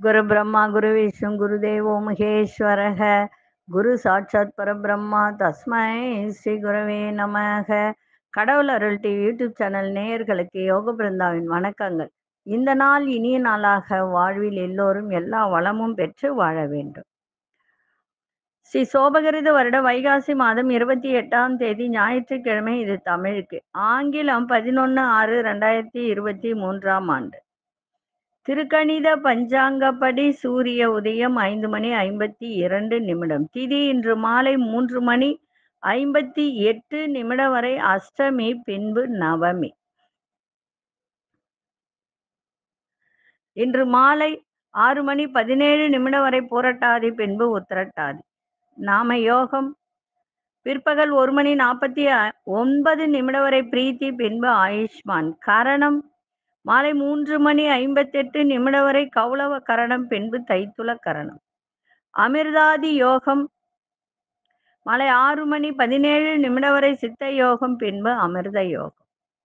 குரு பிரம்மா குரு விஷ்ணு குரு தேவோ மகேஸ்வரக குரு சாட்சாத் பரபிரம்மா தஸ்மை ஸ்ரீ குருவே நமக கடவுள் அருள் டிவி யூடியூப் சேனல் நேயர்களுக்கு யோக பிருந்தாவின் வணக்கங்கள் இந்த நாள் இனிய நாளாக வாழ்வில் எல்லோரும் எல்லா வளமும் பெற்று வாழ வேண்டும் ஸ்ரீ சோபகிருத வருட வைகாசி மாதம் இருபத்தி எட்டாம் தேதி ஞாயிற்றுக்கிழமை இது தமிழுக்கு ஆங்கிலம் பதினொன்று ஆறு ரெண்டாயிரத்தி இருபத்தி மூன்றாம் ஆண்டு திருக்கணித பஞ்சாங்கப்படி சூரிய உதயம் ஐந்து மணி ஐம்பத்தி இரண்டு நிமிடம் திதி இன்று மாலை மூன்று மணி ஐம்பத்தி எட்டு நிமிடம் வரை அஷ்டமி பின்பு நவமி இன்று மாலை ஆறு மணி பதினேழு நிமிடம் வரை புரட்டாதி பின்பு உத்திரட்டாதி நாம யோகம் பிற்பகல் ஒரு மணி நாற்பத்தி ஒன்பது நிமிடம் வரை பிரீத்தி பின்பு ஆயுஷ்மான் கரணம் மாலை மூன்று மணி ஐம்பத்தெட்டு நிமிடம் வரை கௌளவ கரணம் பின்பு தைத்துள கரணம் அமிர்தாதி யோகம் மாலை ஆறு மணி பதினேழு நிமிடம் வரை சித்த யோகம் பின்பு அமிர்த யோகம்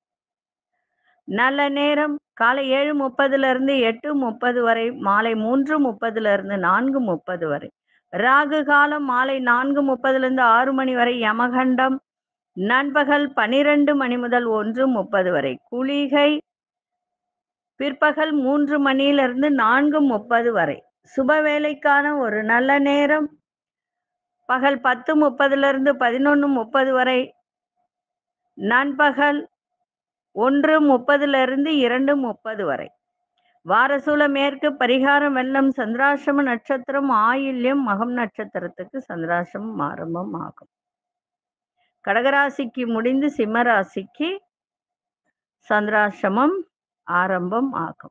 நல்ல நேரம் காலை ஏழு முப்பதுல இருந்து எட்டு முப்பது வரை மாலை மூன்று முப்பதுல இருந்து நான்கு முப்பது வரை ராகு காலம் மாலை நான்கு முப்பதுல இருந்து ஆறு மணி வரை யமகண்டம் நண்பகல் பனிரெண்டு மணி முதல் ஒன்று முப்பது வரை குளிகை பிற்பகல் மூன்று மணியிலிருந்து நான்கு முப்பது வரை சுப வேலைக்கான ஒரு நல்ல நேரம் பகல் பத்து முப்பதுல இருந்து பதினொன்று முப்பது வரை நண்பகல் ஒன்று முப்பதுல இருந்து இரண்டு முப்பது வரை வாரசூல மேற்கு பரிகாரம் வெள்ளம் சந்திராசிரம நட்சத்திரம் ஆயில்யம் மகம் நட்சத்திரத்துக்கு சந்திராசிரமம் ஆரம்பம் ஆகும் கடகராசிக்கு முடிந்து சிம்மராசிக்கு சந்திராசிரமம் ஆரம்பம் ஆகும்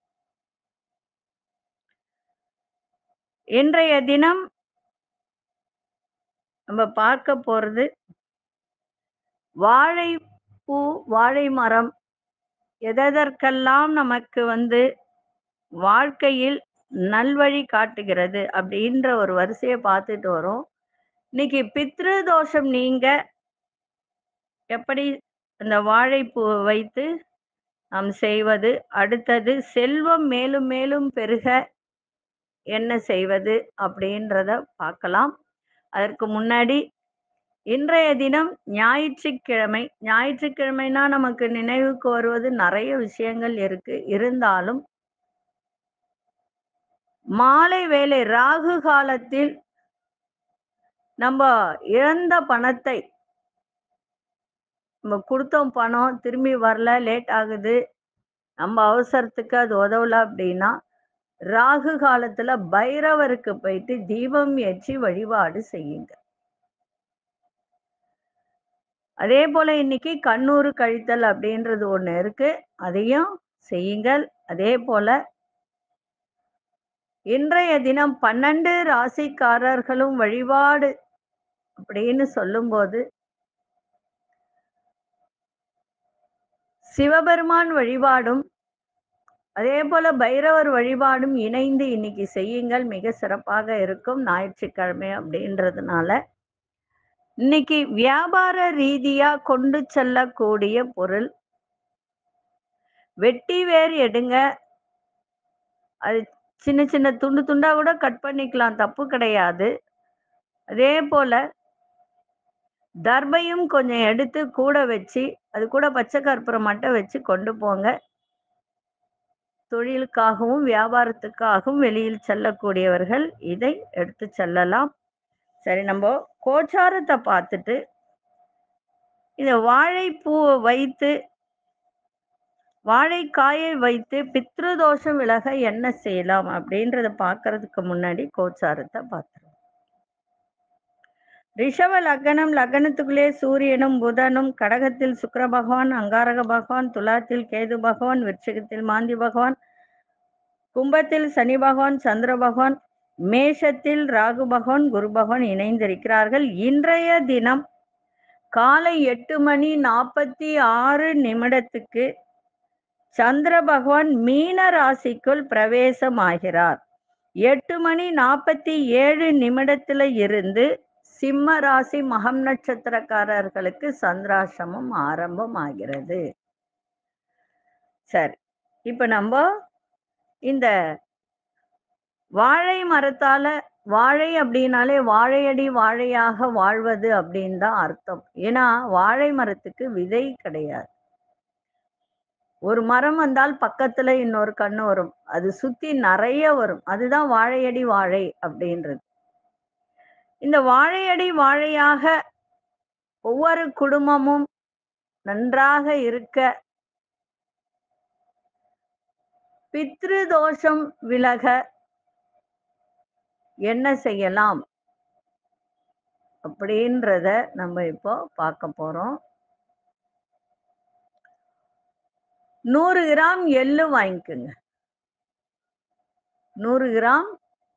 இன்றைய தினம் நம்ம பார்க்க போறது வாழைப்பூ வாழை மரம் எதற்கெல்லாம் நமக்கு வந்து வாழ்க்கையில் நல்வழி காட்டுகிறது அப்படின்ற ஒரு வரிசையை பார்த்துட்டு வரோம் இன்னைக்கு பித்ரு தோஷம் நீங்க எப்படி இந்த வாழைப்பூ வைத்து நாம் செய்வது அடுத்தது செல்வம் மேலும் மேலும் பெருக என்ன செய்வது அப்படின்றத பார்க்கலாம் அதற்கு முன்னாடி இன்றைய தினம் ஞாயிற்றுக்கிழமை ஞாயிற்றுக்கிழமைனா நமக்கு நினைவுக்கு வருவது நிறைய விஷயங்கள் இருக்கு இருந்தாலும் மாலை வேலை ராகு காலத்தில் நம்ம இழந்த பணத்தை நம்ம கொடுத்தோம் பணம் திரும்பி வரல லேட் ஆகுது நம்ம அவசரத்துக்கு அது உதவல அப்படின்னா ராகு காலத்துல பைரவருக்கு போயிட்டு தீபம் ஏற்றி வழிபாடு செய்யுங்க அதே போல இன்னைக்கு கண்ணூறு கழித்தல் அப்படின்றது ஒண்ணு இருக்கு அதையும் செய்யுங்கள் அதே போல இன்றைய தினம் பன்னெண்டு ராசிக்காரர்களும் வழிபாடு அப்படின்னு சொல்லும்போது சிவபெருமான் வழிபாடும் அதே போல பைரவர் வழிபாடும் இணைந்து இன்னைக்கு செய்யுங்கள் மிக சிறப்பாக இருக்கும் ஞாயிற்றுக்கிழமை அப்படின்றதுனால இன்னைக்கு வியாபார ரீதியா கொண்டு செல்லக்கூடிய பொருள் வெட்டி வேர் எடுங்க அது சின்ன சின்ன துண்டு துண்டா கூட கட் பண்ணிக்கலாம் தப்பு கிடையாது அதே போல தர்பையும் கொஞ்சம் எடுத்து கூட வச்சு அது கூட பச்சை கற்பூரம் மட்டும் வச்சு கொண்டு போங்க தொழிலுக்காகவும் வியாபாரத்துக்காகவும் வெளியில் செல்லக்கூடியவர்கள் இதை எடுத்து செல்லலாம் சரி நம்ம கோச்சாரத்தை பார்த்துட்டு இந்த வாழைப்பூவை வைத்து வாழைக்காயை வைத்து பித்ரு தோஷம் விலக என்ன செய்யலாம் அப்படின்றத பார்க்கறதுக்கு முன்னாடி கோச்சாரத்தை பார்த்துருவோம் ரிஷப லக்னம் லக்னத்துக்குள்ளே சூரியனும் புதனும் கடகத்தில் சுக்கர பகவான் அங்காரக பகவான் துலாத்தில் கேது பகவான் விருச்சிகத்தில் மாந்தி பகவான் கும்பத்தில் சனி பகவான் சந்திர பகவான் மேஷத்தில் ராகு பகவான் குரு பகவான் இணைந்திருக்கிறார்கள் இன்றைய தினம் காலை எட்டு மணி நாற்பத்தி ஆறு நிமிடத்துக்கு சந்திர பகவான் மீன ராசிக்குள் பிரவேசமாகிறார் எட்டு மணி நாற்பத்தி ஏழு நிமிடத்துல இருந்து சிம்ம ராசி மகம் நட்சத்திரக்காரர்களுக்கு சந்திராசிரமம் ஆரம்பம் ஆகிறது சரி இப்ப நம்ம இந்த வாழை மரத்தால வாழை அப்படின்னாலே வாழையடி வாழையாக வாழ்வது அப்படின்னு தான் அர்த்தம் ஏன்னா வாழை மரத்துக்கு விதை கிடையாது ஒரு மரம் வந்தால் பக்கத்துல இன்னொரு கண்ணு வரும் அது சுத்தி நிறைய வரும் அதுதான் வாழையடி வாழை அப்படின்றது இந்த வாழையடி வாழையாக ஒவ்வொரு குடும்பமும் நன்றாக இருக்க பித்ரு தோஷம் விலக என்ன செய்யலாம் அப்படின்றத நம்ம இப்போ பார்க்க போறோம் நூறு கிராம் எள்ளு வாங்கிக்கோங்க நூறு கிராம்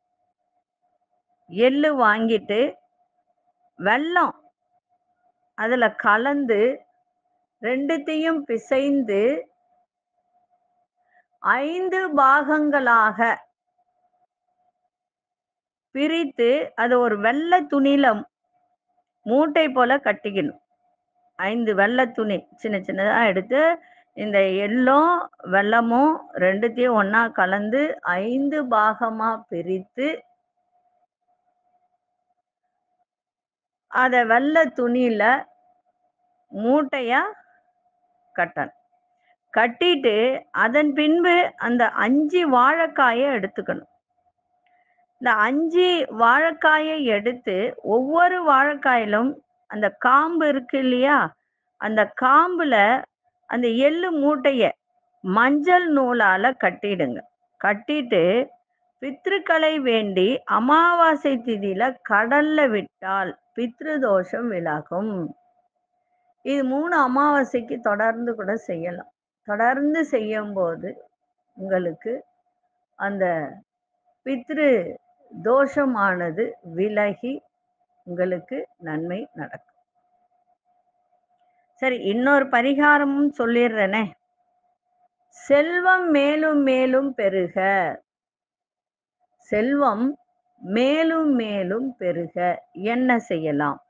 எள்ளு வாங்கிட்டு வெல்லம் அதுல கலந்து ரெண்டுத்தையும் பிசைந்து ஐந்து பாகங்களாக பிரித்து அதை ஒரு வெள்ளை துணியில மூட்டை போல கட்டிக்கணும் ஐந்து வெள்ளை துணி சின்ன சின்னதா எடுத்து இந்த எள்ளும் வெல்லமும் ரெண்டுத்தையும் ஒண்ணா கலந்து ஐந்து பாகமா பிரித்து அத வெள்ளை துணியில மூட்டையா கட்டணும் கட்டிட்டு அதன் பின்பு அந்த அஞ்சு வாழைக்காயை எடுத்துக்கணும் இந்த அஞ்சு வாழைக்காயை எடுத்து ஒவ்வொரு வாழைக்காயிலும் அந்த காம்பு இருக்கு இல்லையா அந்த காம்புல அந்த எள்ளு மூட்டைய மஞ்சள் நூலால கட்டிடுங்க கட்டிட்டு பித்ருக்களை வேண்டி அமாவாசை திதியில கடல்ல விட்டால் பித்ரு தோஷம் விலகும் இது மூணு அமாவாசைக்கு தொடர்ந்து கூட செய்யலாம் தொடர்ந்து செய்யும்போது உங்களுக்கு அந்த பித்ரு தோஷமானது விலகி உங்களுக்கு நன்மை நடக்கும் சரி இன்னொரு பரிகாரமும் சொல்லிடுறேனே செல்வம் மேலும் மேலும் பெருக செல்வம் மேலும் மேலும் பெருக என்ன செய்யலாம்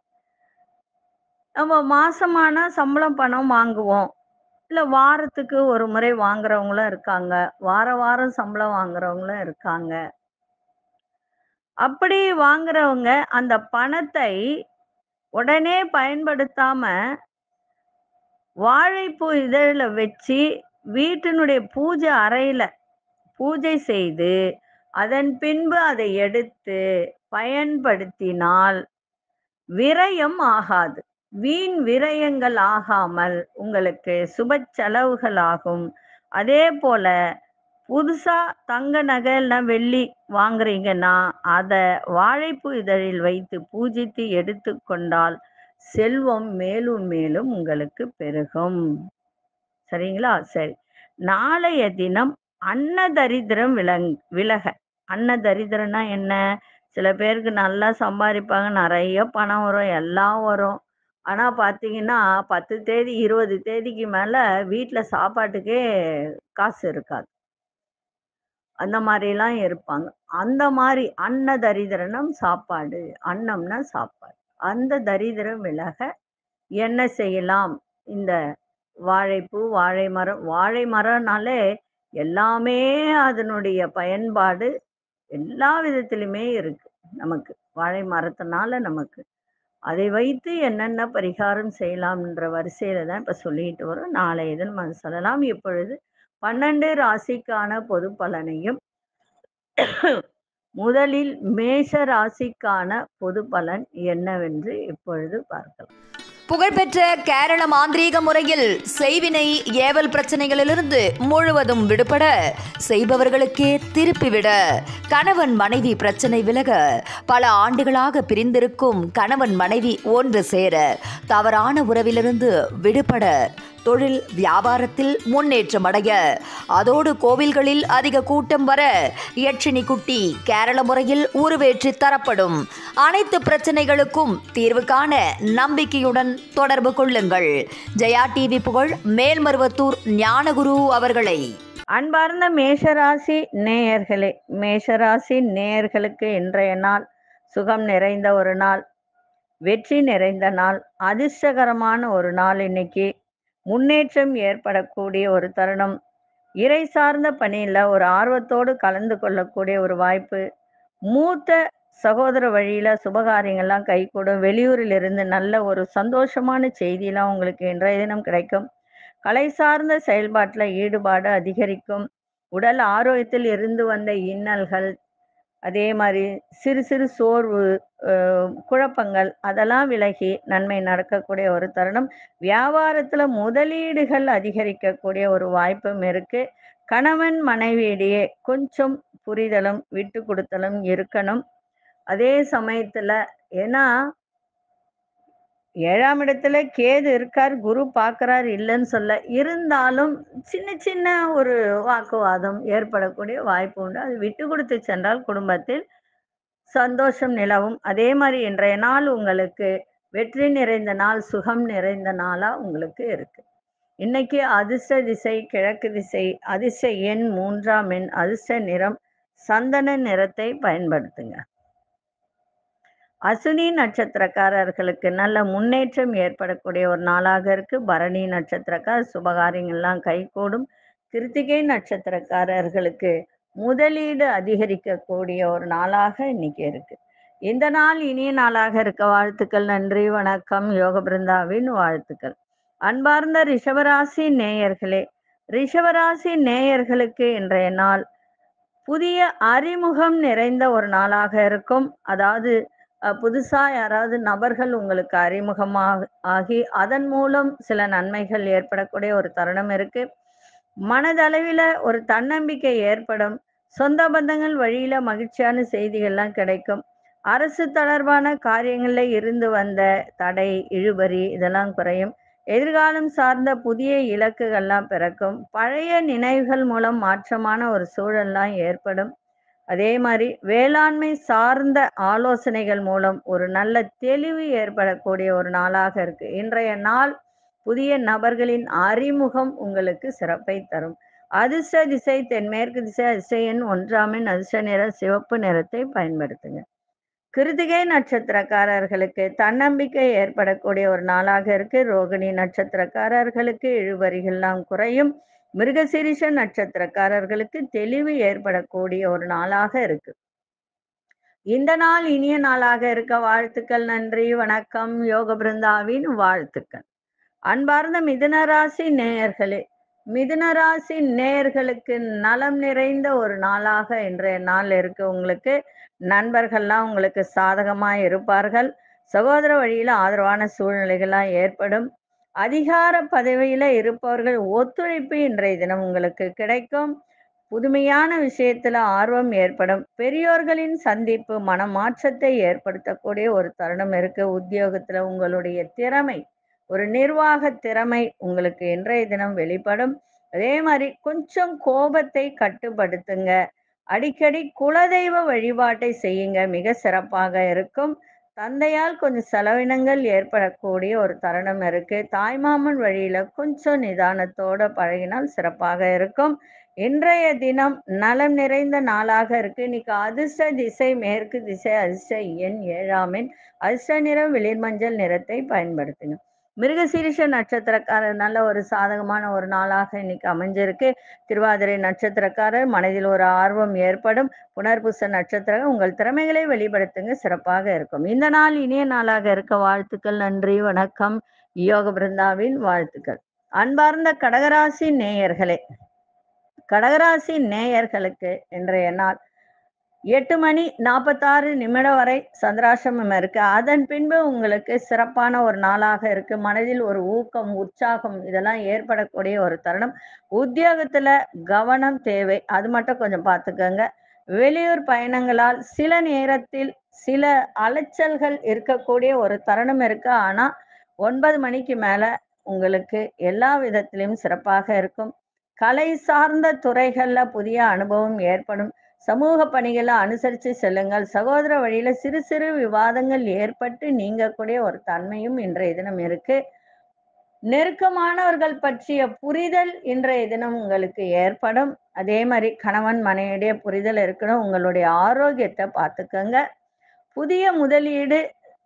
நம்ம மாசமானா சம்பளம் பணம் வாங்குவோம் இல்ல வாரத்துக்கு ஒரு முறை வாங்குறவங்களும் இருக்காங்க வார வாரம் சம்பளம் வாங்குறவங்களும் இருக்காங்க அப்படி வாங்குறவங்க அந்த பணத்தை உடனே பயன்படுத்தாம வாழைப்பூ இதழில் வச்சு வீட்டினுடைய பூஜை அறையில பூஜை செய்து அதன் பின்பு அதை எடுத்து பயன்படுத்தினால் விரயம் ஆகாது வீண் விரயங்கள் ஆகாமல் உங்களுக்கு சுப செலவுகள் ஆகும் அதே போல புதுசா தங்க நகைலாம் வெள்ளி வாங்குறீங்கன்னா அதை வாழைப்பூ இதழில் வைத்து பூஜித்து எடுத்துக்கொண்டால் செல்வம் மேலும் மேலும் உங்களுக்கு பெருகும் சரிங்களா சரி நாளைய தினம் அன்னதரித்திரம் விலங் விலக அன்னதரித்திரம்னா என்ன சில பேருக்கு நல்லா சம்பாதிப்பாங்க நிறைய பணம் வரும் எல்லாம் வரும் ஆனா பாத்தீங்கன்னா பத்து தேதி இருபது தேதிக்கு மேல வீட்டுல சாப்பாட்டுக்கே காசு இருக்காது அந்த மாதிரிலாம் இருப்பாங்க அந்த மாதிரி அன்ன தரித்திரனம் சாப்பாடு அன்னம்னா சாப்பாடு அந்த தரித்திரம் விலக என்ன செய்யலாம் இந்த வாழைப்பூ வாழை மரம் வாழை மரம்னாலே எல்லாமே அதனுடைய பயன்பாடு எல்லா விதத்திலுமே இருக்கு நமக்கு வாழை மரத்தினால நமக்கு அதை வைத்து என்னென்ன பரிகாரம் செய்யலாம்ன்ற வரிசையில தான் இப்ப சொல்லிட்டு வரோம் நாளைய தினம் நம்ம சொல்லலாம் இப்பொழுது பன்னெண்டு ராசிக்கான பொது பலனையும் முதலில் மேஷ ராசிக்கான பொது பலன் என்னவென்று இப்பொழுது பார்க்கலாம் புகழ்பெற்ற கேரள மாந்திரீக முறையில் செய்வினை ஏவல் பிரச்சனைகளிலிருந்து முழுவதும் விடுபட செய்பவர்களுக்கே திருப்பிவிட கணவன் மனைவி பிரச்சனை விலக பல ஆண்டுகளாக பிரிந்திருக்கும் கணவன் மனைவி ஒன்று சேர தவறான உறவிலிருந்து விடுபட தொழில் வியாபாரத்தில் முன்னேற்றம் அடைய அதோடு கோவில்களில் அதிக கூட்டம் வர யட்சினி குட்டி கேரள முறையில் உருவேற்றி தரப்படும் அனைத்து பிரச்சனைகளுக்கும் தீர்வு காண நம்பிக்கையுடன் தொடர்பு கொள்ளுங்கள் ஜெயா டிவி புகழ் மேல்மருவத்தூர் ஞானகுரு அவர்களை அன்பார்ந்த மேஷராசி நேயர்களே மேஷராசி நேயர்களுக்கு இன்றைய நாள் சுகம் நிறைந்த ஒரு நாள் வெற்றி நிறைந்த நாள் அதிர்ஷ்டகரமான ஒரு நாள் இன்னைக்கு முன்னேற்றம் ஏற்படக்கூடிய ஒரு தருணம் இறை சார்ந்த பணியில் ஒரு ஆர்வத்தோடு கலந்து கொள்ளக்கூடிய ஒரு வாய்ப்பு மூத்த சகோதர வழியில சுபகாரியங்கள்லாம் கைகூடும் வெளியூரில் இருந்து நல்ல ஒரு சந்தோஷமான செய்தியெல்லாம் உங்களுக்கு இன்றைய தினம் கிடைக்கும் கலை சார்ந்த செயல்பாட்டில் ஈடுபாடு அதிகரிக்கும் உடல் ஆரோக்கியத்தில் இருந்து வந்த இன்னல்கள் அதே மாதிரி சிறு சிறு சோர்வு அஹ், குழப்பங்கள் அதெல்லாம் விலகி நன்மை நடக்கக்கூடிய ஒரு தருணம் வியாபாரத்தில் முதலீடுகள் அதிகரிக்கக்கூடிய ஒரு வாய்ப்பும் இருக்கு கணவன் மனைவியிடையே கொஞ்சம் புரிதலும் விட்டு கொடுத்தலும் இருக்கணும் அதே சமயத்துல ஏன்னா ஏழாம் இடத்துல கேது இருக்கார் குரு பார்க்கறார் இல்லைன்னு சொல்ல இருந்தாலும் சின்ன சின்ன ஒரு வாக்குவாதம் ஏற்படக்கூடிய வாய்ப்பு உண்டு அது விட்டு கொடுத்து சென்றால் குடும்பத்தில் சந்தோஷம் நிலவும் அதே மாதிரி இன்றைய நாள் உங்களுக்கு வெற்றி நிறைந்த நாள் சுகம் நிறைந்த நாளா உங்களுக்கு இருக்கு இன்னைக்கு அதிர்ஷ்ட திசை கிழக்கு திசை அதிர்ஷ்ட எண் மூன்றாம் எண் அதிர்ஷ்ட நிறம் சந்தன நிறத்தை பயன்படுத்துங்க அசுனி நட்சத்திரக்காரர்களுக்கு நல்ல முன்னேற்றம் ஏற்படக்கூடிய ஒரு நாளாக இருக்கு பரணி நட்சத்திரக்கார் சுபகாரியங்கள்லாம் கைகூடும் கிருத்திகை நட்சத்திரக்காரர்களுக்கு முதலீடு அதிகரிக்கக்கூடிய ஒரு நாளாக இன்னைக்கு இருக்கு இந்த நாள் இனிய நாளாக இருக்க வாழ்த்துக்கள் நன்றி வணக்கம் யோக பிருந்தாவின் வாழ்த்துக்கள் அன்பார்ந்த ரிஷபராசி நேயர்களே ரிஷபராசி நேயர்களுக்கு இன்றைய நாள் புதிய அறிமுகம் நிறைந்த ஒரு நாளாக இருக்கும் அதாவது அஹ், புதுசா யாராவது நபர்கள் உங்களுக்கு அறிமுகமாக ஆகி அதன் மூலம் சில நன்மைகள் ஏற்படக்கூடிய ஒரு தருணம் இருக்கு மனதளவில் ஒரு தன்னம்பிக்கை ஏற்படும் சொந்த பந்தங்கள் வழியில மகிழ்ச்சியான செய்திகள்லாம் கிடைக்கும் அரசு தொடர்பான காரியங்கள்ல இருந்து வந்த தடை இழுபறி இதெல்லாம் குறையும் எதிர்காலம் சார்ந்த புதிய இலக்குகள்லாம் பிறக்கும் பழைய நினைவுகள் மூலம் மாற்றமான ஒரு சூழல்லாம் ஏற்படும் அதே மாதிரி வேளாண்மை சார்ந்த ஆலோசனைகள் மூலம் ஒரு நல்ல தெளிவு ஏற்படக்கூடிய ஒரு நாளாக இருக்கு இன்றைய நாள் புதிய நபர்களின் அறிமுகம் உங்களுக்கு சிறப்பை தரும் அதிர்ஷ்ட திசை தென்மேற்கு திசை அதிர்ஷ்ட எண் ஒன்றாமின் அதிர்ஷ்ட நிற சிவப்பு நிறத்தை பயன்படுத்துங்க கிருத்திகை நட்சத்திரக்காரர்களுக்கு தன்னம்பிக்கை ஏற்படக்கூடிய ஒரு நாளாக இருக்கு ரோகிணி நட்சத்திரக்காரர்களுக்கு இழுவரிகள்லாம் குறையும் மிருகசீரிஷ நட்சத்திரக்காரர்களுக்கு தெளிவு ஏற்படக்கூடிய ஒரு நாளாக இருக்கு இந்த நாள் இனிய நாளாக இருக்க வாழ்த்துக்கள் நன்றி வணக்கம் யோக பிருந்தாவின் வாழ்த்துக்கள் அன்பார்ந்த மிதுனராசி நேயர்களே மிதுனராசி நேயர்களுக்கு நலம் நிறைந்த ஒரு நாளாக இன்றைய நாள் இருக்கு உங்களுக்கு நண்பர்கள்லாம் உங்களுக்கு சாதகமா இருப்பார்கள் சகோதர வழியில ஆதரவான சூழ்நிலைகள்லாம் ஏற்படும் அதிகார பதவியில இருப்பவர்கள் ஒத்துழைப்பு இன்றைய தினம் உங்களுக்கு கிடைக்கும் புதுமையான விஷயத்துல ஆர்வம் ஏற்படும் பெரியோர்களின் சந்திப்பு மனமாற்றத்தை ஏற்படுத்தக்கூடிய ஒரு தருணம் இருக்கு உத்தியோகத்துல உங்களுடைய திறமை ஒரு நிர்வாக திறமை உங்களுக்கு இன்றைய தினம் வெளிப்படும் அதே மாதிரி கொஞ்சம் கோபத்தை கட்டுப்படுத்துங்க அடிக்கடி குலதெய்வ வழிபாட்டை செய்யுங்க மிக சிறப்பாக இருக்கும் தந்தையால் கொஞ்சம் செலவினங்கள் ஏற்படக்கூடிய ஒரு தருணம் இருக்கு தாய்மாமன் வழியில கொஞ்சம் நிதானத்தோட பழகினால் சிறப்பாக இருக்கும் இன்றைய தினம் நலம் நிறைந்த நாளாக இருக்கு இன்னைக்கு அதிர்ஷ்ட திசை மேற்கு திசை அதிர்ஷ்ட எண் ஏழாம் எண் அதிர்ஷ்ட நிறம் வெளிர் மஞ்சள் நிறத்தை பயன்படுத்துங்க மிருகசீரிஷ நட்சத்திரக்காரர் நல்ல ஒரு சாதகமான ஒரு நாளாக இன்னைக்கு அமைஞ்சிருக்கு திருவாதிரை நட்சத்திரக்காரர் மனதில் ஒரு ஆர்வம் ஏற்படும் புனர்பூச நட்சத்திரம் உங்கள் திறமைகளை வெளிப்படுத்துங்க சிறப்பாக இருக்கும் இந்த நாள் இனிய நாளாக இருக்க வாழ்த்துக்கள் நன்றி வணக்கம் யோக பிருந்தாவின் வாழ்த்துக்கள் அன்பார்ந்த கடகராசி நேயர்களே கடகராசி நேயர்களுக்கு இன்றைய நாள் எட்டு மணி நாற்பத்தாறு நிமிடம் வரை சந்திராசிரமம் இருக்கு அதன் பின்பு உங்களுக்கு சிறப்பான ஒரு நாளாக இருக்கு மனதில் ஒரு ஊக்கம் உற்சாகம் இதெல்லாம் ஏற்படக்கூடிய ஒரு தருணம் உத்தியோகத்துல கவனம் தேவை அது மட்டும் கொஞ்சம் பார்த்துக்கோங்க வெளியூர் பயணங்களால் சில நேரத்தில் சில அலைச்சல்கள் இருக்கக்கூடிய ஒரு தருணம் இருக்கு ஆனா ஒன்பது மணிக்கு மேல உங்களுக்கு எல்லா விதத்திலும் சிறப்பாக இருக்கும் கலை சார்ந்த துறைகள்ல புதிய அனுபவம் ஏற்படும் சமூக பணிகளை அனுசரித்து செல்லுங்கள் சகோதர வழியில சிறு சிறு விவாதங்கள் ஏற்பட்டு நீங்கக்கூடிய ஒரு தன்மையும் இன்றைய தினம் இருக்கு நெருக்கமானவர்கள் பற்றிய புரிதல் இன்றைய தினம் உங்களுக்கு ஏற்படும் அதே மாதிரி கணவன் மனைவியுடைய புரிதல் இருக்கணும் உங்களுடைய ஆரோக்கியத்தை பார்த்துக்கோங்க புதிய முதலீடு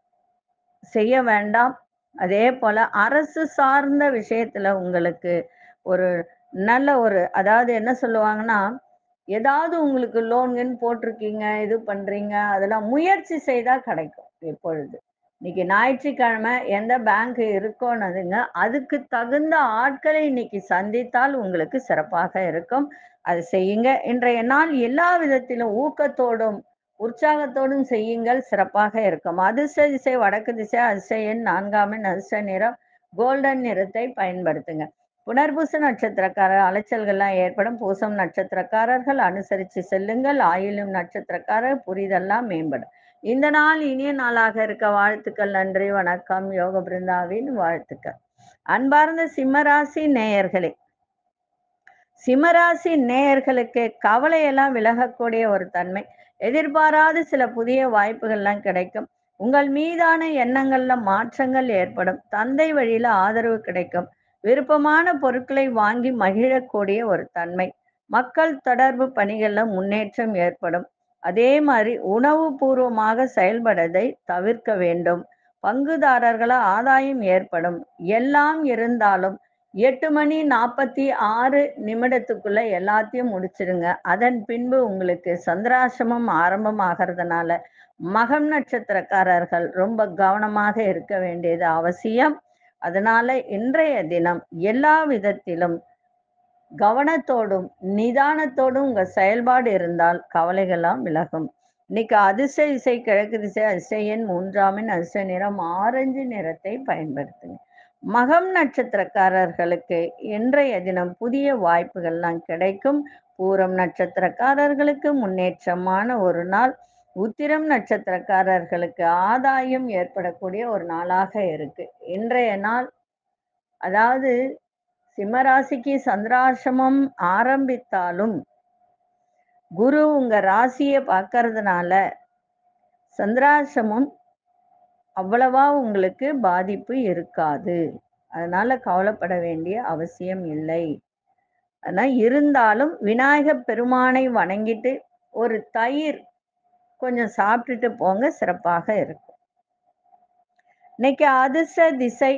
செய்ய வேண்டாம் அதே போல அரசு சார்ந்த விஷயத்துல உங்களுக்கு ஒரு நல்ல ஒரு அதாவது என்ன சொல்லுவாங்கன்னா ஏதாவது உங்களுக்கு லோன்கன்னு போட்டிருக்கீங்க இது பண்றீங்க அதெல்லாம் முயற்சி செய்தா கிடைக்கும் எப்பொழுது இன்னைக்கு ஞாயிற்றுக்கிழமை எந்த பேங்க் இருக்கோன்னதுங்க அதுக்கு தகுந்த ஆட்களை இன்னைக்கு சந்தித்தால் உங்களுக்கு சிறப்பாக இருக்கும் அது செய்யுங்க இன்றைய நாள் எல்லா விதத்திலும் ஊக்கத்தோடும் உற்சாகத்தோடும் செய்யுங்கள் சிறப்பாக இருக்கும் அதிர்ஷ்ட திசை வடக்கு திசை அதிர்ஷ்ட எண் நான்காமின் அதிர்ஷ்ட நிறம் கோல்டன் நிறத்தை பயன்படுத்துங்க புனர்பூச நட்சத்திரக்காரர் அலைச்சல்கள்லாம் ஏற்படும் பூசம் நட்சத்திரக்காரர்கள் அனுசரித்து செல்லுங்கள் ஆயிலும் நட்சத்திரக்காரர் புரிதெல்லாம் மேம்படும் இந்த நாள் இனிய நாளாக இருக்க வாழ்த்துக்கள் நன்றி வணக்கம் யோக பிருந்தாவின் வாழ்த்துக்கள் அன்பார்ந்த சிம்மராசி நேயர்களே சிம்மராசி நேயர்களுக்கு கவலையெல்லாம் விலகக்கூடிய ஒரு தன்மை எதிர்பாராத சில புதிய வாய்ப்புகள்லாம் கிடைக்கும் உங்கள் மீதான எண்ணங்கள்ல மாற்றங்கள் ஏற்படும் தந்தை வழியில ஆதரவு கிடைக்கும் விருப்பமான பொருட்களை வாங்கி மகிழக்கூடிய ஒரு தன்மை மக்கள் தொடர்பு பணிகள்ல முன்னேற்றம் ஏற்படும் அதே மாதிரி உணவு பூர்வமாக செயல்படுவதை தவிர்க்க வேண்டும் பங்குதாரர்கள ஆதாயம் ஏற்படும் எல்லாம் இருந்தாலும் எட்டு மணி நாற்பத்தி ஆறு நிமிடத்துக்குள்ள எல்லாத்தையும் முடிச்சிடுங்க அதன் பின்பு உங்களுக்கு சந்திராசிரமம் ஆரம்பமாகிறதுனால மகம் நட்சத்திரக்காரர்கள் ரொம்ப கவனமாக இருக்க வேண்டியது அவசியம் அதனால இன்றைய தினம் எல்லா விதத்திலும் கவனத்தோடும் நிதானத்தோடும் உங்க செயல்பாடு இருந்தால் கவலைகள்லாம் விலகும் இன்னைக்கு அதிர்ஷ்ட இசை கிழக்கு திசை அதிர்ஷ்ட எண் மூன்றாமின் அதிர்ஷ்ட நிறம் ஆரஞ்சு நிறத்தை பயன்படுத்துங்க மகம் நட்சத்திரக்காரர்களுக்கு இன்றைய தினம் புதிய வாய்ப்புகள்லாம் கிடைக்கும் பூரம் நட்சத்திரக்காரர்களுக்கு முன்னேற்றமான ஒரு நாள் உத்திரம் நட்சத்திரக்காரர்களுக்கு ஆதாயம் ஏற்படக்கூடிய ஒரு நாளாக இருக்கு இன்றைய நாள் அதாவது சிம்மராசிக்கு சந்திராசிரமம் ஆரம்பித்தாலும் குரு உங்க ராசியை பார்க்கறதுனால சந்திராசிரமம் அவ்வளவா உங்களுக்கு பாதிப்பு இருக்காது அதனால கவலைப்பட வேண்டிய அவசியம் இல்லை ஆனா இருந்தாலும் விநாயகப் பெருமானை வணங்கிட்டு ஒரு தயிர் கொஞ்சம் சாப்பிட்டுட்டு போங்க சிறப்பாக இருக்கும் இன்னைக்கு அதிர்ஷ்ட திசை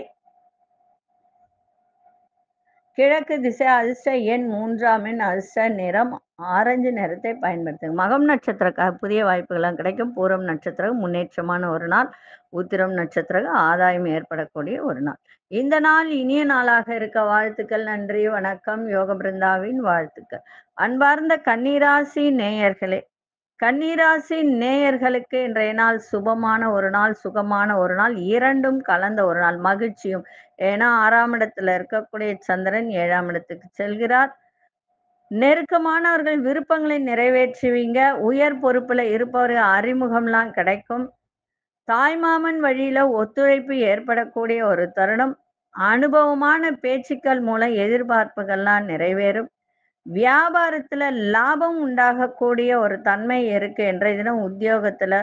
கிழக்கு திசை அதிர்ஷ்ட எண் மூன்றாம் எண் அதிர்ஷ்ட நிறம் ஆரஞ்சு நிறத்தை பயன்படுத்துங்க மகம் நட்சத்திர புதிய வாய்ப்புகள்லாம் கிடைக்கும் பூரம் நட்சத்திரம் முன்னேற்றமான ஒரு நாள் உத்திரம் நட்சத்திரம் ஆதாயம் ஏற்படக்கூடிய ஒரு நாள் இந்த நாள் இனிய நாளாக இருக்க வாழ்த்துக்கள் நன்றி வணக்கம் யோக பிருந்தாவின் வாழ்த்துக்கள் அன்பார்ந்த கன்னிராசி நேயர்களே கன்னிராசி நேயர்களுக்கு இன்றைய நாள் சுபமான ஒரு நாள் சுகமான ஒரு நாள் இரண்டும் கலந்த ஒரு நாள் மகிழ்ச்சியும் ஏன்னா ஆறாம் இடத்துல இருக்கக்கூடிய சந்திரன் ஏழாம் இடத்துக்கு செல்கிறார் நெருக்கமானவர்கள் விருப்பங்களை நிறைவேற்றுவீங்க உயர் பொறுப்புல இருப்பவர்கள் அறிமுகம்லாம் கிடைக்கும் தாய்மாமன் வழியில ஒத்துழைப்பு ஏற்படக்கூடிய ஒரு தருணம் அனுபவமான பேச்சுக்கள் மூலம் எதிர்பார்ப்புகள்லாம் நிறைவேறும் வியாபாரத்துல லாபம் உண்டாகக்கூடிய ஒரு தன்மை இருக்கு இன்றைய தினம் உத்தியோகத்துல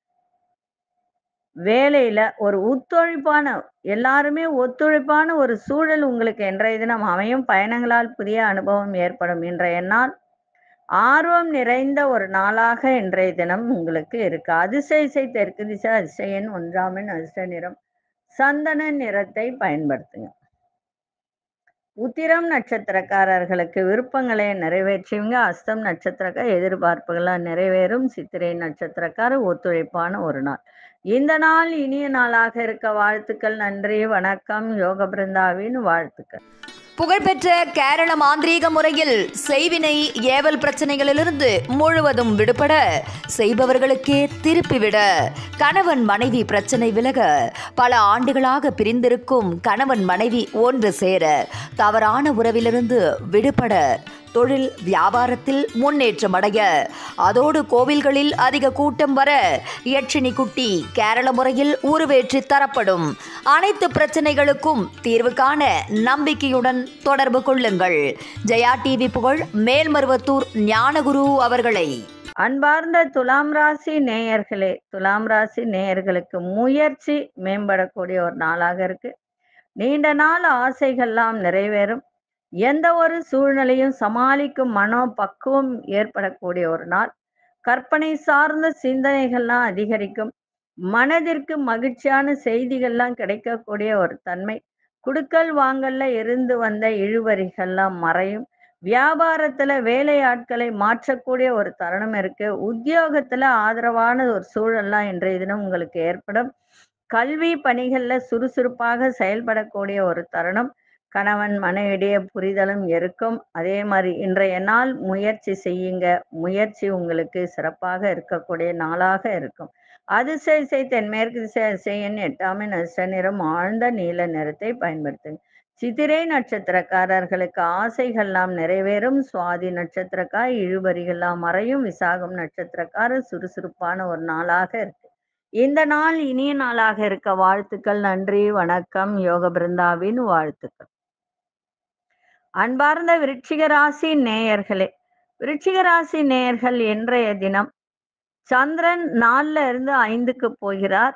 வேலையில ஒரு ஒத்துழைப்பான எல்லாருமே ஒத்துழைப்பான ஒரு சூழல் உங்களுக்கு இன்றைய தினம் அமையும் பயணங்களால் புதிய அனுபவம் ஏற்படும் இன்றைய நாள் ஆர்வம் நிறைந்த ஒரு நாளாக இன்றைய தினம் உங்களுக்கு இருக்கு அதிசய இசை தெற்கு திசை அதிசயன் ஒன்றாமின் அதிர்ஷ்ட நிறம் சந்தன நிறத்தை பயன்படுத்துங்க உத்திரம் நட்சத்திரக்காரர்களுக்கு விருப்பங்களை நிறைவேற்றுவீங்க அஸ்தம் நட்சத்திரக்கார எதிர்பார்ப்புகளாக நிறைவேறும் சித்திரை நட்சத்திரக்கார ஒத்துழைப்பான ஒரு நாள் இந்த நாள் இனிய நாளாக இருக்க வாழ்த்துக்கள் நன்றி வணக்கம் யோக பிருந்தாவின் வாழ்த்துக்கள் புகழ்பெற்ற கேரள மாந்திரீக முறையில் செய்வினை ஏவல் பிரச்சனைகளிலிருந்து முழுவதும் விடுபட செய்பவர்களுக்கே திருப்பிவிட கணவன் மனைவி பிரச்சனை விலக பல ஆண்டுகளாக பிரிந்திருக்கும் கணவன் மனைவி ஒன்று சேர தவறான உறவிலிருந்து விடுபட தொழில் வியாபாரத்தில் முன்னேற்றம் அடைய அதோடு கோவில்களில் அதிக கூட்டம் வர யட்சினி குட்டி கேரள முறையில் உருவேற்றி தரப்படும் அனைத்து பிரச்சனைகளுக்கும் தீர்வு காண நம்பிக்கையுடன் தொடர்பு கொள்ளுங்கள் ஜெயா டிவி புகழ் மேல்மருவத்தூர் ஞானகுரு அவர்களை அன்பார்ந்த துலாம் ராசி நேயர்களே துலாம் ராசி நேயர்களுக்கு முயற்சி மேம்படக்கூடிய ஒரு நாளாக இருக்கு நீண்ட நாள் ஆசைகள்லாம் நிறைவேறும் எந்த ஒரு சூழ்நிலையும் சமாளிக்கும் மனோ பக்குவம் ஏற்படக்கூடிய ஒரு நாள் கற்பனை சார்ந்த சிந்தனைகள்லாம் அதிகரிக்கும் மனதிற்கு மகிழ்ச்சியான செய்திகள்லாம் கிடைக்கக்கூடிய ஒரு தன்மை குடுக்கல் வாங்கல்ல இருந்து வந்த இழுவரிகள்லாம் மறையும் வியாபாரத்துல வேலையாட்களை மாற்றக்கூடிய ஒரு தருணம் இருக்கு உத்தியோகத்துல ஆதரவான ஒரு சூழல்லாம் இன்றைய தினம் உங்களுக்கு ஏற்படும் கல்வி பணிகள்ல சுறுசுறுப்பாக செயல்படக்கூடிய ஒரு தருணம் கணவன் மனைவிடைய புரிதலும் இருக்கும் அதே மாதிரி இன்றைய நாள் முயற்சி செய்யுங்க முயற்சி உங்களுக்கு சிறப்பாக இருக்கக்கூடிய நாளாக இருக்கும் அதிசய இசை தென்மேற்கு திசை அதிசயன் எட்டாமை நட்ச நிறம் ஆழ்ந்த நீல நிறத்தை பயன்படுத்துங்க சித்திரை நட்சத்திரக்காரர்களுக்கு ஆசைகள்லாம் நிறைவேறும் சுவாதி நட்சத்திரக்கார் இழுபறிகள்லாம் மறையும் விசாகம் நட்சத்திரக்காரர் சுறுசுறுப்பான ஒரு நாளாக இருக்கு இந்த நாள் இனிய நாளாக இருக்க வாழ்த்துக்கள் நன்றி வணக்கம் யோக பிருந்தாவின் வாழ்த்துக்கள் அன்பார்ந்த விருச்சிக ராசி நேயர்களே விருச்சிக ராசி நேயர்கள் இன்றைய தினம் சந்திரன் நாலுல இருந்து ஐந்துக்கு போகிறார்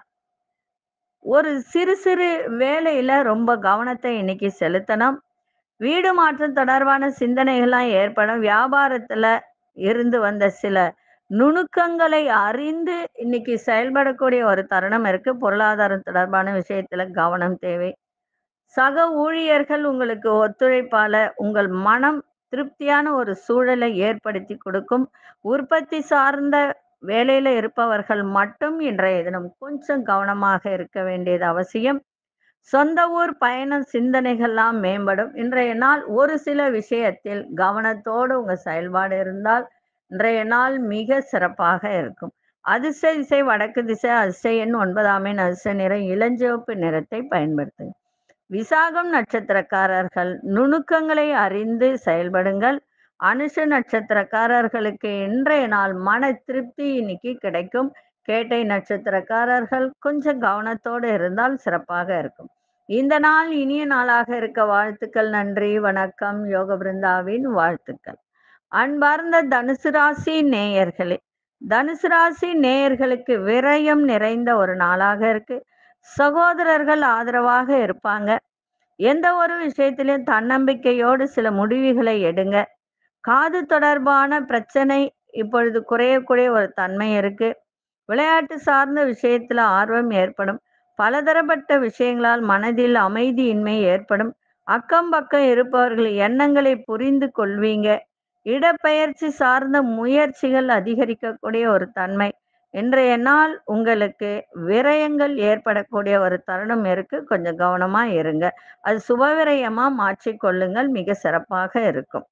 ஒரு சிறு சிறு வேலையில ரொம்ப கவனத்தை இன்னைக்கு செலுத்தணும் வீடு மாற்றம் தொடர்பான சிந்தனைகள்லாம் ஏற்படும் வியாபாரத்துல இருந்து வந்த சில நுணுக்கங்களை அறிந்து இன்னைக்கு செயல்படக்கூடிய ஒரு தருணம் இருக்கு பொருளாதாரம் தொடர்பான விஷயத்துல கவனம் தேவை சக ஊழியர்கள் உங்களுக்கு ஒத்துழைப்பால உங்கள் மனம் திருப்தியான ஒரு சூழலை ஏற்படுத்தி கொடுக்கும் உற்பத்தி சார்ந்த வேலையில இருப்பவர்கள் மட்டும் இன்றைய தினம் கொஞ்சம் கவனமாக இருக்க வேண்டியது அவசியம் சொந்த ஊர் பயண சிந்தனைகள்லாம் மேம்படும் இன்றைய நாள் ஒரு சில விஷயத்தில் கவனத்தோடு உங்க செயல்பாடு இருந்தால் இன்றைய நாள் மிக சிறப்பாக இருக்கும் அதிர்ஷ்ட திசை வடக்கு திசை அதிர்ஷ்ட எண் ஒன்பதாமின் அதிர்ஷ்ட நிறம் இளஞ்சிவப்பு நிறத்தை பயன்படுத்துங்க விசாகம் நட்சத்திரக்காரர்கள் நுணுக்கங்களை அறிந்து செயல்படுங்கள் அனுஷ நட்சத்திரக்காரர்களுக்கு இன்றைய நாள் மன திருப்தி இன்னைக்கு கிடைக்கும் கேட்டை நட்சத்திரக்காரர்கள் கொஞ்சம் கவனத்தோடு இருந்தால் சிறப்பாக இருக்கும் இந்த நாள் இனிய நாளாக இருக்க வாழ்த்துக்கள் நன்றி வணக்கம் யோக பிருந்தாவின் வாழ்த்துக்கள் அன்பார்ந்த தனுசு ராசி நேயர்களே தனுசு ராசி நேயர்களுக்கு விரயம் நிறைந்த ஒரு நாளாக இருக்கு சகோதரர்கள் ஆதரவாக இருப்பாங்க எந்த ஒரு விஷயத்திலும் தன்னம்பிக்கையோடு சில முடிவுகளை எடுங்க காது தொடர்பான பிரச்சனை இப்பொழுது குறையக்கூடிய ஒரு தன்மை இருக்கு விளையாட்டு சார்ந்த விஷயத்துல ஆர்வம் ஏற்படும் பலதரப்பட்ட விஷயங்களால் மனதில் அமைதியின்மை ஏற்படும் அக்கம் பக்கம் இருப்பவர்கள் எண்ணங்களை புரிந்து கொள்வீங்க இடப்பெயர்ச்சி சார்ந்த முயற்சிகள் அதிகரிக்கக்கூடிய ஒரு தன்மை இன்றைய நாள் உங்களுக்கு விரயங்கள் ஏற்படக்கூடிய ஒரு தருணம் இருக்கு கொஞ்சம் கவனமா இருங்க அது சுபவிரயமா மாற்றிக்கொள்ளுங்கள் மிக சிறப்பாக இருக்கும்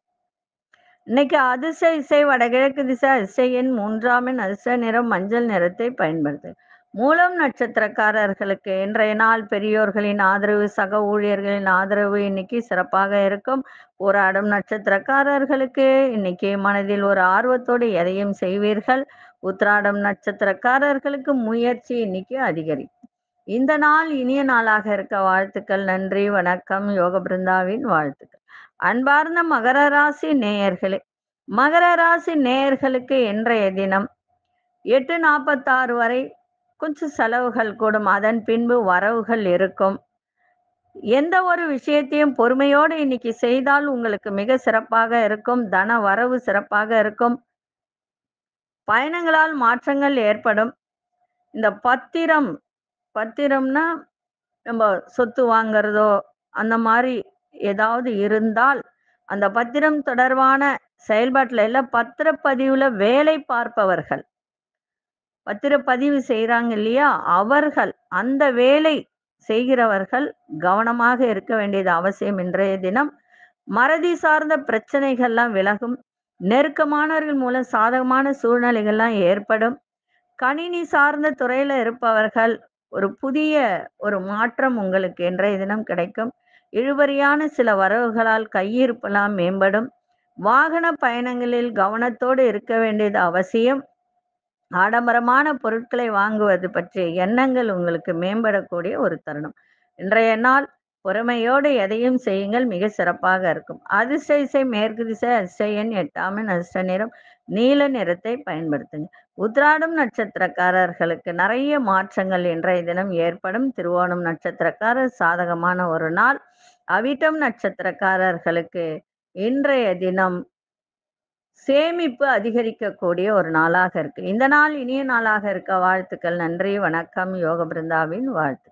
இன்னைக்கு அதிர்ஷ்ட இசை வடகிழக்கு திசை அதிர்ஷ்ட எண் மூன்றாம் எண் அதிர்ஷ்ட நிறம் மஞ்சள் நிறத்தை பயன்படுத்து மூலம் நட்சத்திரக்காரர்களுக்கு இன்றைய நாள் பெரியோர்களின் ஆதரவு சக ஊழியர்களின் ஆதரவு இன்னைக்கு சிறப்பாக இருக்கும் போராடும் நட்சத்திரக்காரர்களுக்கு இன்னைக்கு மனதில் ஒரு ஆர்வத்தோடு எதையும் செய்வீர்கள் உத்ராடம் நட்சத்திரக்காரர்களுக்கு முயற்சி இன்னைக்கு அதிகரிக்கும் இந்த நாள் இனிய நாளாக இருக்க வாழ்த்துக்கள் நன்றி வணக்கம் யோக பிருந்தாவின் வாழ்த்துக்கள் அன்பார்ந்த மகர ராசி நேயர்களே மகர ராசி நேயர்களுக்கு இன்றைய தினம் எட்டு நாற்பத்தாறு வரை கொஞ்சம் செலவுகள் கூடும் அதன் பின்பு வரவுகள் இருக்கும் எந்த ஒரு விஷயத்தையும் பொறுமையோடு இன்னைக்கு செய்தால் உங்களுக்கு மிக சிறப்பாக இருக்கும் தன வரவு சிறப்பாக இருக்கும் பயணங்களால் மாற்றங்கள் ஏற்படும் இந்த பத்திரம் பத்திரம்னா நம்ம சொத்து வாங்குறதோ அந்த மாதிரி ஏதாவது இருந்தால் அந்த பத்திரம் தொடர்பான செயல்பாட்டில் எல்லாம் பத்திரப்பதிவுல வேலை பார்ப்பவர்கள் பத்திரப்பதிவு செய்கிறாங்க இல்லையா அவர்கள் அந்த வேலை செய்கிறவர்கள் கவனமாக இருக்க வேண்டியது அவசியம் இன்றைய தினம் மறதி சார்ந்த பிரச்சனைகள்லாம் விலகும் நெருக்கமானவர்கள் மூலம் சாதகமான சூழ்நிலைகள்லாம் ஏற்படும் கணினி சார்ந்த துறையில இருப்பவர்கள் ஒரு புதிய ஒரு மாற்றம் உங்களுக்கு இன்றைய தினம் கிடைக்கும் இழுபறியான சில வரவுகளால் கையிருப்பெல்லாம் மேம்படும் வாகன பயணங்களில் கவனத்தோடு இருக்க வேண்டியது அவசியம் ஆடம்பரமான பொருட்களை வாங்குவது பற்றிய எண்ணங்கள் உங்களுக்கு மேம்படக்கூடிய ஒரு தருணம் இன்றைய நாள் பொறுமையோடு எதையும் செய்யுங்கள் மிக சிறப்பாக இருக்கும் அதிர்ஷ்ட இசை மேற்கு திசை அதிர்ஷ்ட எண் எட்டாமன் அதிர்ஷ்ட நிறம் நீல நிறத்தை பயன்படுத்துங்க உத்ராடம் நட்சத்திரக்காரர்களுக்கு நிறைய மாற்றங்கள் இன்றைய தினம் ஏற்படும் திருவோணம் நட்சத்திரக்காரர் சாதகமான ஒரு நாள் அவிட்டம் நட்சத்திரக்காரர்களுக்கு இன்றைய தினம் சேமிப்பு அதிகரிக்கக்கூடிய ஒரு நாளாக இருக்கு இந்த நாள் இனிய நாளாக இருக்க வாழ்த்துக்கள் நன்றி வணக்கம் யோக பிருந்தாவின் வாழ்த்து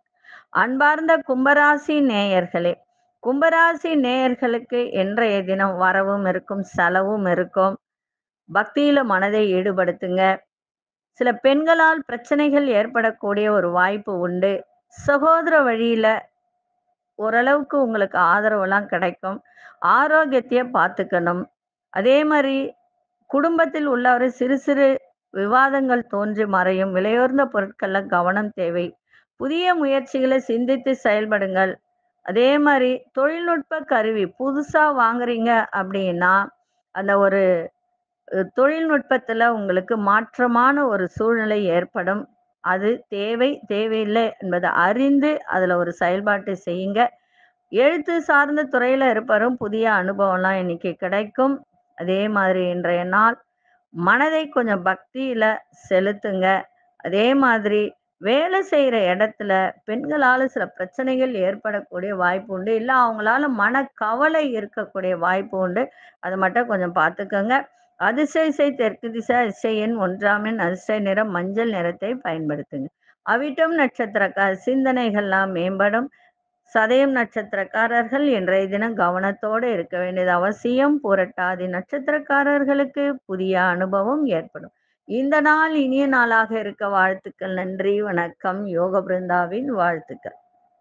அன்பார்ந்த கும்பராசி நேயர்களே கும்பராசி நேயர்களுக்கு இன்றைய தினம் வரவும் இருக்கும் செலவும் இருக்கும் பக்தியில மனதை ஈடுபடுத்துங்க சில பெண்களால் பிரச்சனைகள் ஏற்படக்கூடிய ஒரு வாய்ப்பு உண்டு சகோதர வழியில ஓரளவுக்கு உங்களுக்கு ஆதரவெல்லாம் கிடைக்கும் ஆரோக்கியத்தையே பார்த்துக்கணும் அதே மாதிரி குடும்பத்தில் உள்ளவரை சிறு சிறு விவாதங்கள் தோன்றி மறையும் விலையுயர்ந்த பொருட்கள்ல கவனம் தேவை புதிய முயற்சிகளை சிந்தித்து செயல்படுங்கள் அதே மாதிரி தொழில்நுட்ப கருவி புதுசா வாங்குறீங்க அப்படின்னா அந்த ஒரு அஹ், தொழில்நுட்பத்துல உங்களுக்கு மாற்றமான ஒரு சூழ்நிலை ஏற்படும் அது தேவை தேவையில்லை என்பதை அறிந்து அதுல ஒரு செயல்பாட்டை செய்யுங்க எழுத்து சார்ந்த துறையில இருப்பவரும் புதிய அனுபவம்லாம் இன்னைக்கு கிடைக்கும் அதே மாதிரி இன்றைய நாள் மனதை கொஞ்சம் பக்தியில செலுத்துங்க அதே மாதிரி வேலை செய்யற இடத்துல பெண்களால சில பிரச்சனைகள் ஏற்படக்கூடிய வாய்ப்பு உண்டு இல்லை அவங்களால மனக்கவலை இருக்கக்கூடிய வாய்ப்பு உண்டு அதை மட்டும் கொஞ்சம் பார்த்துக்கோங்க அதிசய இசை தெற்கு திசை அதிசயன் ஒன்றாமின் அதிசய நிறம் மஞ்சள் நிறத்தை பயன்படுத்துங்க அவிட்டம் நட்சத்திரக்கார சிந்தனைகள்லாம் மேம்படும் சதயம் நட்சத்திரக்காரர்கள் இன்றைய தினம் கவனத்தோடு இருக்க வேண்டியது அவசியம் புரட்டாதி நட்சத்திரக்காரர்களுக்கு புதிய அனுபவம் ஏற்படும் இந்த நாள் இனிய நாளாக இருக்க வாழ்த்துக்கள் நன்றி வணக்கம் யோக பிருந்தாவின் வாழ்த்துக்கள்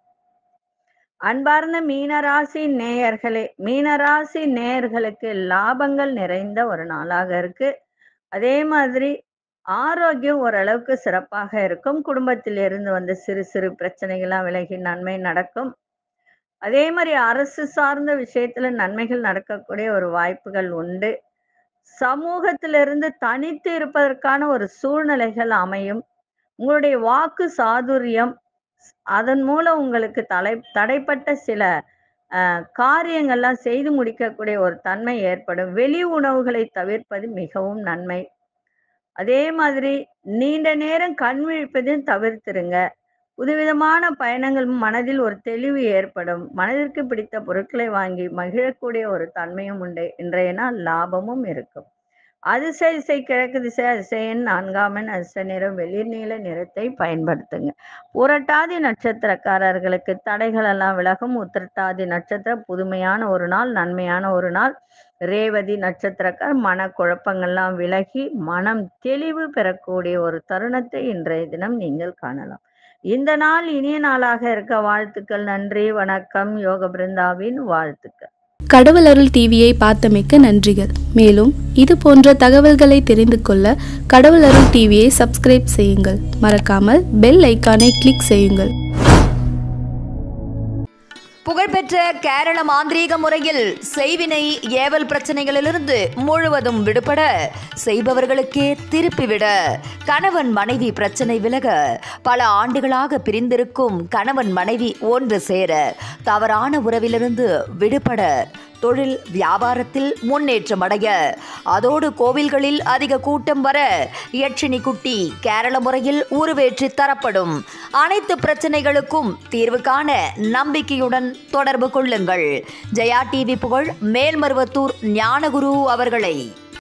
அன்பார்ந்த மீனராசி நேயர்களே மீனராசி நேயர்களுக்கு லாபங்கள் நிறைந்த ஒரு நாளாக இருக்கு அதே மாதிரி ஆரோக்கியம் ஓரளவுக்கு சிறப்பாக இருக்கும் குடும்பத்தில் இருந்து வந்த சிறு சிறு பிரச்சனைகள்லாம் விலகி நன்மை நடக்கும் அதே மாதிரி அரசு சார்ந்த விஷயத்துல நன்மைகள் நடக்கக்கூடிய ஒரு வாய்ப்புகள் உண்டு சமூகத்திலிருந்து தனித்து இருப்பதற்கான ஒரு சூழ்நிலைகள் அமையும் உங்களுடைய வாக்கு சாதுரியம் அதன் மூலம் உங்களுக்கு தலை தடைப்பட்ட சில அஹ், காரியங்கள்லாம் செய்து முடிக்கக்கூடிய ஒரு தன்மை ஏற்படும் வெளி உணவுகளை தவிர்ப்பது மிகவும் நன்மை அதே மாதிரி நீண்ட நேரம் கண் விழிப்பதையும் தவிர்த்துருங்க புதுவிதமான பயணங்கள் மனதில் ஒரு தெளிவு ஏற்படும் மனதிற்கு பிடித்த பொருட்களை வாங்கி மகிழக்கூடிய ஒரு தன்மையும் உண்டு இன்றைய நாள் லாபமும் இருக்கும் அதிசய இசை கிழக்கு திசை அதிசயன் நான்காமன் அதிசய நிறம் வெளிர் நீல நிறத்தை பயன்படுத்துங்க புரட்டாதி நட்சத்திரக்காரர்களுக்கு தடைகள் எல்லாம் விலகும் உத்திரட்டாதி நட்சத்திரம் புதுமையான ஒரு நாள் நன்மையான ஒரு நாள் ரேவதி நட்சத்திரக்கார் மன குழப்பங்கள்லாம் விலகி மனம் தெளிவு பெறக்கூடிய ஒரு தருணத்தை இன்றைய தினம் நீங்கள் காணலாம் இந்த நாள் இனிய நாளாக இருக்க வாழ்த்துக்கள் நன்றி வணக்கம் யோக பிருந்தாவின் வாழ்த்துக்கள் கடவுள் அருள் டிவியை பார்த்தமைக்க நன்றிகள் மேலும் இது போன்ற தகவல்களை தெரிந்து கொள்ள கடவுள் அருள் டிவியை சப்ஸ்கிரைப் செய்யுங்கள் மறக்காமல் பெல் ஐக்கானை கிளிக் செய்யுங்கள் புகழ்பெற்ற கேரள மாந்திரீக முறையில் செய்வினை ஏவல் பிரச்சனைகளிலிருந்து முழுவதும் விடுபட செய்பவர்களுக்கே திருப்பிவிட கணவன் மனைவி பிரச்சனை விலக பல ஆண்டுகளாக பிரிந்திருக்கும் கணவன் மனைவி ஒன்று சேர தவறான உறவிலிருந்து விடுபட தொழில் வியாபாரத்தில் முன்னேற்றம் அடைய அதோடு கோவில்களில் அதிக கூட்டம் வர யட்சினி குட்டி கேரள முறையில் உருவேற்றி தரப்படும் அனைத்து பிரச்சனைகளுக்கும் தீர்வு காண நம்பிக்கையுடன் தொடர்பு கொள்ளுங்கள் ஜெயா டிவி புகழ் மேல்மருவத்தூர் ஞானகுரு அவர்களை